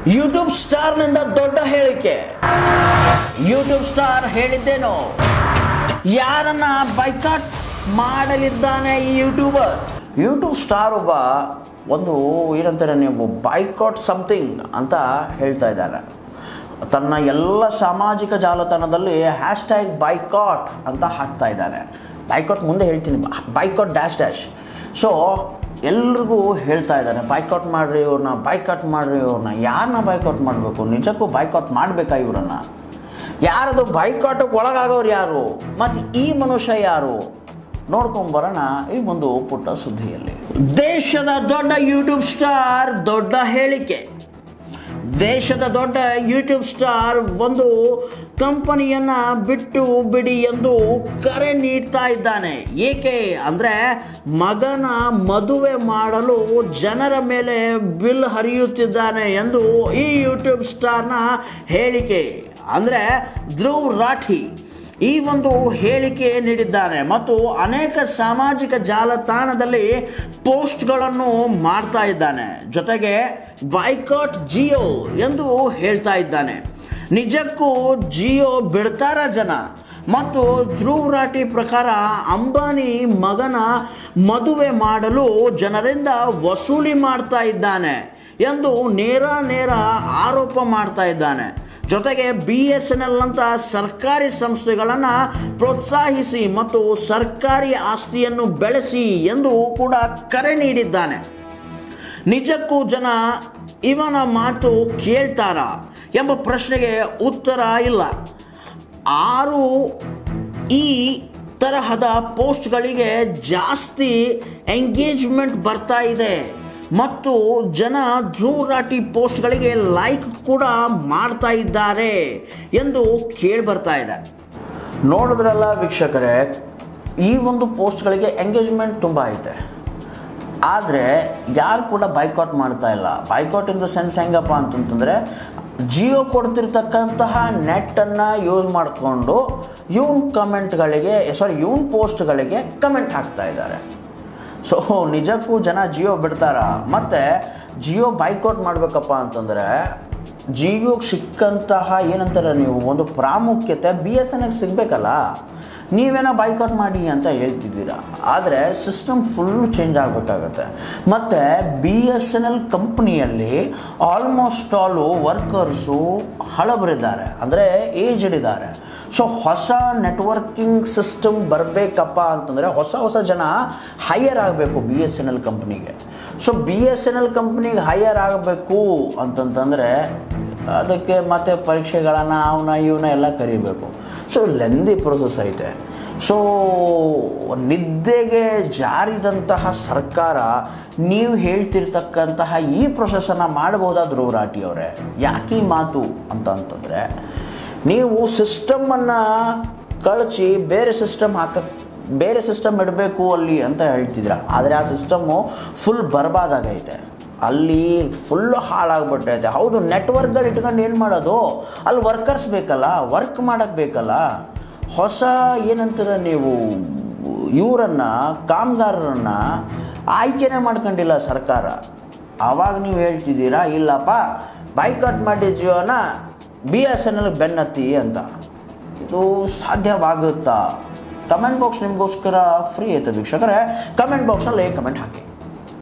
YouTube ಸ್ಟಾರ್ನಿಂದ ದೊಡ್ಡ ಹೇಳಿಕೆ YouTube star ಹೇಳಿದ್ದೇನು ಯಾರನ್ನ ಬೈಕಾಟ್ ಮಾಡಲಿದ್ದಾನೆ ಈ ಯೂಟ್ಯೂಬರ್ ಯೂಟ್ಯೂಬ್ ಸ್ಟಾರ್ ಒಬ್ಬ ಒಂದು ಏನಂತಾರೆ ನೀವು ಬೈಕಾಟ್ ಸಮಥಿಂಗ್ ಅಂತ ಹೇಳ್ತಾ ಇದ್ದಾರೆ ತನ್ನ ಎಲ್ಲ ಸಾಮಾಜಿಕ ಜಾಲತಾಣದಲ್ಲಿ ಹ್ಯಾಶ್ ಟ್ಯಾಗ್ ಬೈಕಾಟ್ ಅಂತ ಹಾಕ್ತಾ ಇದ್ದಾನೆ ಬೈಕಾಟ್ ಮುಂದೆ ಹೇಳ್ತೀನಿ ಬೈಕಾಟ್ ಡ್ಯಾಶ್ ಡ್ಯಾಶ್ ಸೊ ಎಲ್ರಿಗೂ ಹೇಳ್ತಾ ಇದ್ದಾನೆ ಬೈಕಾಟ್ ಮಾಡ್ರಿ ಇವ್ರನ್ನ ಬೈಕಾಟ್ ಮಾಡ್ರಿ ಇವ್ರನ್ನ ಯಾರನ್ನ ಬೈಕಾಟ್ ಮಾಡಬೇಕು ನಿಜಕ್ಕೂ ಬೈಕಾಟ್ ಮಾಡಬೇಕಾ ಇವ್ರನ್ನ ಯಾರದು ಬೈಕಾಟಕ್ಕೆ ಒಳಗಾಗೋರು ಯಾರು ಮತ್ತು ಈ ಮನುಷ್ಯ ಯಾರು ನೋಡ್ಕೊಂಬರೋಣ ಈ ಒಂದು ಪುಟ್ಟ ಸುದ್ದಿಯಲ್ಲಿ ದೇಶದ ದೊಡ್ಡ ಯೂಟ್ಯೂಬ್ ಸ್ಟಾರ್ ದೊಡ್ಡ ಹೇಳಿಕೆ ದೇಶದ ದೊಡ್ಡ ಯೂಟ್ಯೂಬ್ ಸ್ಟಾರ್ ಒಂದು ಕಂಪನಿಯನ್ನ ಬಿಟ್ಟು ಬಿಡಿ ಎಂದು ಕರೆ ನೀಡ್ತಾ ಇದ್ದಾನೆ ಏಕೆ ಅಂದರೆ ಮಗನ ಮದುವೆ ಮಾಡಲು ಜನರ ಮೇಲೆ ಬಿಲ್ ಹರಿಯುತ್ತಿದ್ದಾನೆ ಎಂದು ಈ ಯೂಟ್ಯೂಬ್ ಸ್ಟಾರ್ನ ಹೇಳಿಕೆ ಅಂದರೆ ಧ್ರುವ್ ರಾಠಿ ಈ ಒಂದು ಹೇಳಿಕೆ ನೀಡಿದ್ದಾನೆ ಮತ್ತು ಅನೇಕ ಸಾಮಾಜಿಕ ಜಾಲತಾಣದಲ್ಲಿ ಪೋಸ್ಟ್ಗಳನ್ನು ಮಾಡ್ತಾ ಇದ್ದಾನೆ ಜೊತೆಗೆ ಬೈಕಾಟ್ ಜಿಯೋ ಎಂದು ಹೇಳ್ತಾ ಇದ್ದಾನೆ ನಿಜಕ್ಕೂ ಜಿಯೋ ಬಿಡ್ತಾರ ಜನ ಮತ್ತು ಧ್ರುವ್ ರಾಠಿ ಪ್ರಕಾರ ಅಂಬಾನಿ ಮಗನ ಮದುವೆ ಮಾಡಲು ಜನರಿಂದ ವಸೂಲಿ ಮಾಡ್ತಾ ಇದ್ದಾನೆ ಎಂದು ನೇರ ನೇರ ಆರೋಪ ಮಾಡ್ತಾ ಇದ್ದಾನೆ ಜೊತೆಗೆ ಬಿ ಎಸ್ ಎನ್ ಎಲ್ ಅಂತ ಸರ್ಕಾರಿ ಸಂಸ್ಥೆಗಳನ್ನು ಪ್ರೋತ್ಸಾಹಿಸಿ ಮತ್ತು ಸರ್ಕಾರಿ ಆಸ್ತಿಯನ್ನು ಬೆಳೆಸಿ ಎಂದು ಕೂಡ ಕರೆ ನೀಡಿದ್ದಾನೆ ನಿಜಕ್ಕೂ ಜನ ಇವನ ಮಾತು ಕೇಳ್ತಾರ ಎಂಬ ಪ್ರಶ್ನೆಗೆ ಉತ್ತರ ಇಲ್ಲ ಆರು ಈ ತರಹದ ಪೋಸ್ಟ್ಗಳಿಗೆ ಜಾಸ್ತಿ ಎಂಗೇಜ್ಮೆಂಟ್ ಬರ್ತಾ ಇದೆ ಮತ್ತು ಜನ ಧ್ರುವ್ ರಾಠಿ ಪೋಸ್ಟ್ಗಳಿಗೆ ಲೈಕ್ ಕೂಡ ಮಾಡ್ತಾ ಇದ್ದಾರೆ ಎಂದು ಕೇಳಿ ಬರ್ತಾ ಇದೆ ನೋಡಿದ್ರಲ್ಲ ವೀಕ್ಷಕರೇ ಈ ಒಂದು ಪೋಸ್ಟ್ಗಳಿಗೆ ಎಂಗೇಜ್ಮೆಂಟ್ ತುಂಬ ಐತೆ ಆದರೆ ಯಾರು ಕೂಡ ಬೈಕಾಟ್ ಮಾಡ್ತಾ ಇಲ್ಲ ಬೈಕಾಟ್ ಇನ್ ದ ಸೆನ್ಸ್ ಹೆಂಗಪ್ಪ ಅಂತಂತಂದರೆ ಜಿಯೋ ಕೊಡ್ತಿರ್ತಕ್ಕಂತಹ ನೆಟ್ಟನ್ನು ಯೂಸ್ ಮಾಡಿಕೊಂಡು ಇವನ್ ಕಮೆಂಟ್ಗಳಿಗೆ ಸಾರಿ ಇವನ್ ಪೋಸ್ಟ್ಗಳಿಗೆ ಕಮೆಂಟ್ ಹಾಕ್ತಾ ಇದ್ದಾರೆ ಸೊ ನಿಜಕ್ಕೂ ಜನ ಜಿಯೋ ಬಿಡ್ತಾರ ಮತ್ತು ಜಿಯೋ ಬೈಕೌಟ್ ಮಾಡಬೇಕಪ್ಪ ಅಂತಂದರೆ ಜಿಯೋಗೆ ಸಿಕ್ಕಂತಹ ಏನಂತಾರೆ ನೀವು ಒಂದು ಪ್ರಾಮುಖ್ಯತೆ ಬಿ ಎಸ್ ಎನ್ ಎಲ್ ಸಿಗಬೇಕಲ್ಲ ನೀವೇನೋ ಬೈಕೌಟ್ ಮಾಡಿ ಅಂತ ಹೇಳ್ತಿದ್ದೀರಾ ಆದರೆ ಸಿಸ್ಟಮ್ ಫುಲ್ಲು ಚೇಂಜ್ ಆಗಬೇಕಾಗತ್ತೆ ಮತ್ತು ಬಿ ಎಸ್ ಎನ್ ಎಲ್ ಕಂಪ್ನಿಯಲ್ಲಿ ಆಲ್ಮೋಸ್ಟ್ ಆಲು ವರ್ಕರ್ಸು ಹಳಬರಿದ್ದಾರೆ ಅಂದರೆ ಏಜ್ಡ್ ಇದ್ದಾರೆ ಸೊ ಹೊಸ ನೆಟ್ವರ್ಕಿಂಗ್ ಸಿಸ್ಟಮ್ ಬರಬೇಕಪ್ಪ ಅಂತಂದರೆ ಹೊಸ ಹೊಸ ಜನ ಹೈಯರ್ ಆಗಬೇಕು ಬಿ ಎಸ್ ಎನ್ ಎಲ್ ಕಂಪ್ನಿಗೆ so B S N L ಕಂಪ್ನಿಗೆ ಹೈಯರ್ ಆಗಬೇಕು ಅಂತಂತಂದರೆ ಅದಕ್ಕೆ ಮತ್ತೆ ಪರೀಕ್ಷೆಗಳನ್ನು ಅವನ ಇವನ ಎಲ್ಲ ಕರಿಬೇಕು ಸೊ ಲೆಂದಿ ಪ್ರೊಸೆಸ್ ಐತೆ ಸೊ ನಿದ್ದೆಗೆ ಜಾರಿದಂತಹ ಸರ್ಕಾರ ನೀವು ಹೇಳ್ತಿರ್ತಕ್ಕಂತಹ ಈ ಪ್ರೊಸೆಸನ್ನು ಮಾಡ್ಬೋದಾ ಧ್ರುವ ರಾಠಿ ಅವರೇ ಯಾಕೆ ಈ ಮಾತು ಅಂತ ಅಂತಂದರೆ ನೀವು ಸಿಸ್ಟಮನ್ನು ಕಳಚಿ ಬೇರೆ ಸಿಸ್ಟಮ್ ಹಾಕ ಬೇರೆ ಸಿಸ್ಟಮ್ ಇಡಬೇಕು ಅಲ್ಲಿ ಅಂತ ಹೇಳ್ತಿದ್ರ ಆದರೆ ಆ ಸಿಸ್ಟಮ್ಮು ಫುಲ್ ಬರ್ಬಾದಾಗೈತೆ ಅಲ್ಲಿ ಫುಲ್ ಹಾಳಾಗ್ಬಿಟ್ಟೈತೆ ಹೌದು ನೆಟ್ವರ್ಕ್ಗಳು ಇಟ್ಕೊಂಡು ಏನು ಮಾಡೋದು ಅಲ್ಲಿ ವರ್ಕರ್ಸ್ ಬೇಕಲ್ಲ ವರ್ಕ್ ಮಾಡೋಕ್ಕೆ ಬೇಕಲ್ಲ ಹೊಸ ಏನಂತೀರ ನೀವು ಇವರನ್ನು ಕಾಮಗಾರರನ್ನು ಆಯ್ಕೆನೇ ಮಾಡ್ಕೊಂಡಿಲ್ಲ ಸರ್ಕಾರ ಆವಾಗ ನೀವು ಹೇಳ್ತಿದ್ದೀರಾ ಇಲ್ಲಪ್ಪ ಬೈಕಟ್ ಮಾಡಿ ಜಿಯೋನ ಬಿ ಎಸ್ ಎನ್ ಎಲ್ ಬೆನ್ನತ್ತಿ ಅಂತ ಇದು ಸಾಧ್ಯವಾಗುತ್ತಾ ಕಮೆಂಟ್ ಬಾಕ್ಸ್ ನಿಮಗೋಸ್ಕರ ಫ್ರೀ ಐತೆ ವೀಕ್ಷಕರೇ ಕಮೆಂಟ್ ಬಾಕ್ಸಲ್ಲಿ ಕಮೆಂಟ್ ಹಾಕಿ